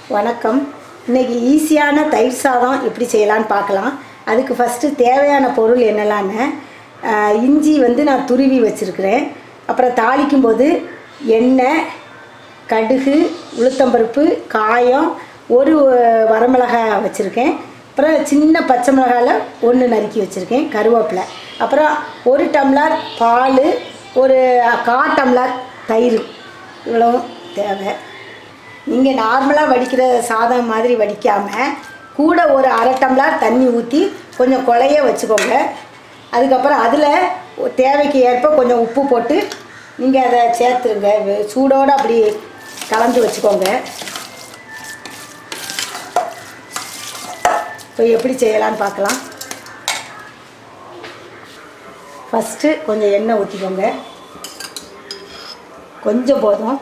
வணக்கம் இன்னைக்கு ஈஸியான தயிர் சாதம் எப்படி செய்யலான்னு பார்க்கலாம் அதுக்கு ஃபஸ்ட்டு தேவையான பொருள் என்னெல்லான்னு ஆஹ், இஞ்சி வந்து நான் துருவி வச்சுருக்கிறேன் அப்புறம் தாளிக்கும் போது எண்ணெய் கடுகு உளுத்தம்பருப்பு காயம் ஒரு வரமிளகாய் வச்சுருக்கேன் அப்புறம் சின்ன பச்சை மிளகாயில் ஒன்று நறுக்கி வச்சுருக்கேன் கருவேப்பிலை அப்புறம் ஒரு டம்ளர் பால் ஒரு கா டம்ளர் தயிர் இவ்வளவும் தேவை நீங்கள் நார்மலாக வடிக்கிற சாதம் மாதிரி வடிக்காமல் கூட ஒரு அரை டம்ளர் தண்ணி ஊற்றி கொஞ்சம் குழைய வச்சுக்கோங்க அதுக்கப்புறம் அதில் தேவைக்கு ஏற்ப கொஞ்சம் உப்பு போட்டு நீங்கள் அதை சேர்த்துருங்க வெ- சூடோடு அப்படி கலந்து வச்சுக்கோங்க இப்போ எப்படி செய்யலான்னு பார்க்கலாம் ஃபஸ்ட்டு கொஞ்சம் எண்ணெய் ஊற்றிக்கோங்க கொஞ்சம் போதும்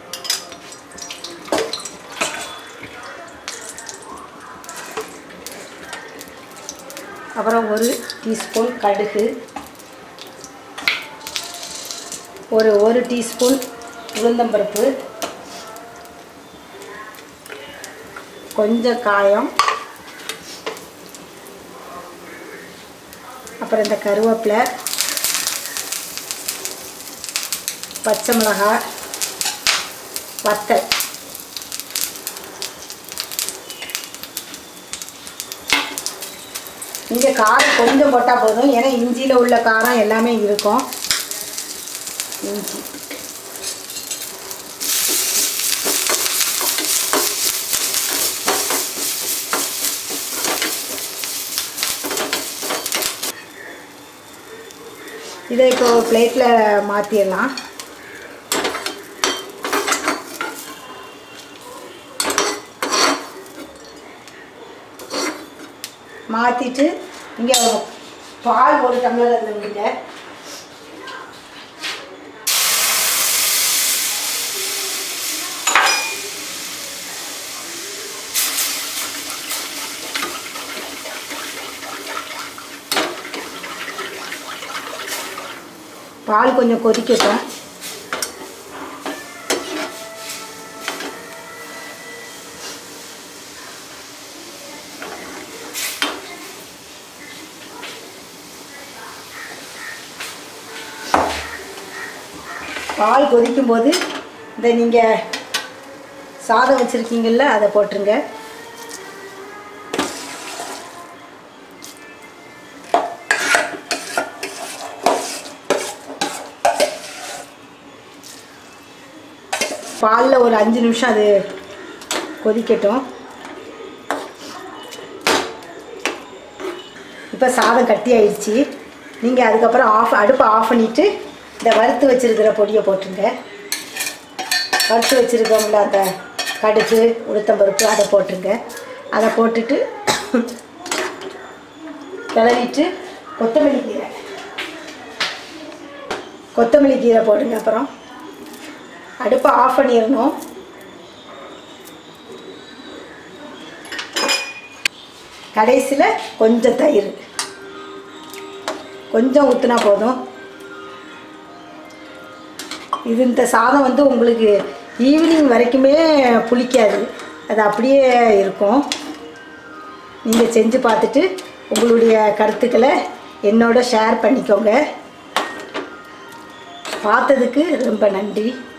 அப்புறம் ஒரு டீஸ்பூன் கடுகு ஒரு ஒரு டீஸ்பூன் உளுந்தம்பருப்பு கொஞ்சம் காயம் அப்புறம் இந்த கருவேப்பிலை பச்சை மிளகாய் வத்தல் இங்கே காரம் கொஞ்சம் போட்டால் போதும் ஏன்னா இஞ்சியில் உள்ள காரம் எல்லாமே இருக்கும் இஞ்சி இதை இப்போ பிளேட்டில் மாற்றிடலாம் மாற்றிட்டு இங்கே பால் ஒரு டம்ளர் இருந்துங்க பால் கொஞ்சம் கொதிக்கட்டும் பால் கொதிக்கும் போது இந்த நீங்கள் சாதம் வச்சுருக்கீங்கள்ல அதை போட்டுருங்க பாலில் ஒரு அஞ்சு நிமிஷம் அது கொதிக்கட்டும் இப்போ சாதம் கட்டி ஆயிடுச்சு நீங்கள் அதுக்கப்புறம் ஆஃப் அடுப்பை ஆஃப் பண்ணிவிட்டு இந்த வறுத்து வச்சிருக்கிற பொடியை போட்டுருங்க வறுத்து வச்சுருக்கோம்ல அந்த கடுகு உளுத்தம்பருப்பு அதை போட்டுருங்க அதை போட்டுட்டு கிளறிட்டு கொத்தமல்லி கீரை கொத்தமல்லி கீரை போடுங்க அப்புறம் அடுப்பை ஆஃப் பண்ணிடணும் கடைசியில் கொஞ்சம் தயிர் கொஞ்சம் ஊற்றினா போதும் இது இந்த சாதம் வந்து உங்களுக்கு ஈவினிங் வரைக்குமே புளிக்காது அது அப்படியே இருக்கும் நீங்கள் செஞ்சு பார்த்துட்டு உங்களுடைய கருத்துக்களை என்னோட ஷேர் பண்ணிக்கோங்க பார்த்ததுக்கு ரொம்ப நன்றி